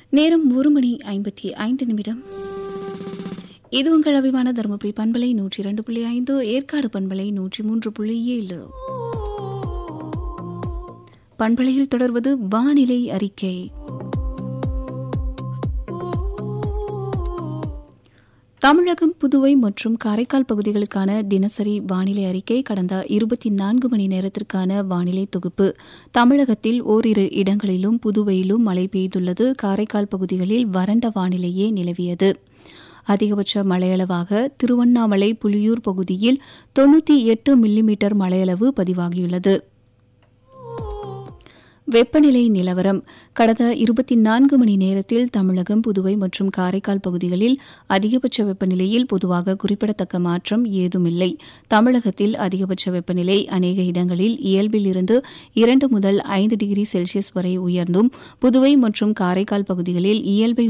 நேரம் ஒரு மணி ஐம்பத்தி ஐந்து நிமிடம் இது உங்கள் அபிமான தருமபுரி பண்பலை நூற்றி இரண்டு புள்ளி ஐந்து ஏற்காடு பண்பலை நூற்றி மூன்று புள்ளி ஏழு பண்பலையில் தொடர்வது வானிலை அறிக்கை தமிழகம் புதுவை மற்றும் காரைக்கால் பகுதிகளுக்கான தினசரி வானிலை அறிக்கை கடந்த இருபத்தி நான்கு மணி நேரத்திற்கான வானிலை தொகுப்பு தமிழகத்தில் ஓரிரு இடங்களிலும் புதுவையிலும் மழை பெய்துள்ளது காரைக்கால் பகுதிகளில் வறண்ட வானிலையே நிலவியது அதிகபட்ச மழையளவாக திருவண்ணாமலை புலியூர் பகுதியில் தொன்னூற்றி எட்டு மில்லிமீட்டர் மழையளவு பதிவாகியுள்ளது வெப்பநிலை நிலவரம் கடந்த இருபத்தி நான்கு மணி நேரத்தில் தமிழகம் புதுவை மற்றும் காரைக்கால் பகுதிகளில் அதிகபட்ச வெப்பநிலையில் பொதுவாக குறிப்பிடத்தக்க மாற்றம் ஏதுமில்லை தமிழகத்தில் அதிகபட்ச வெப்பநிலை அநேக இடங்களில் இயல்பில் இருந்து இரண்டு முதல் ஐந்து டிகிரி செல்சியஸ் வரை உயர்ந்தும் புதுவை மற்றும் காரைக்கால் பகுதிகளில் இயல்பை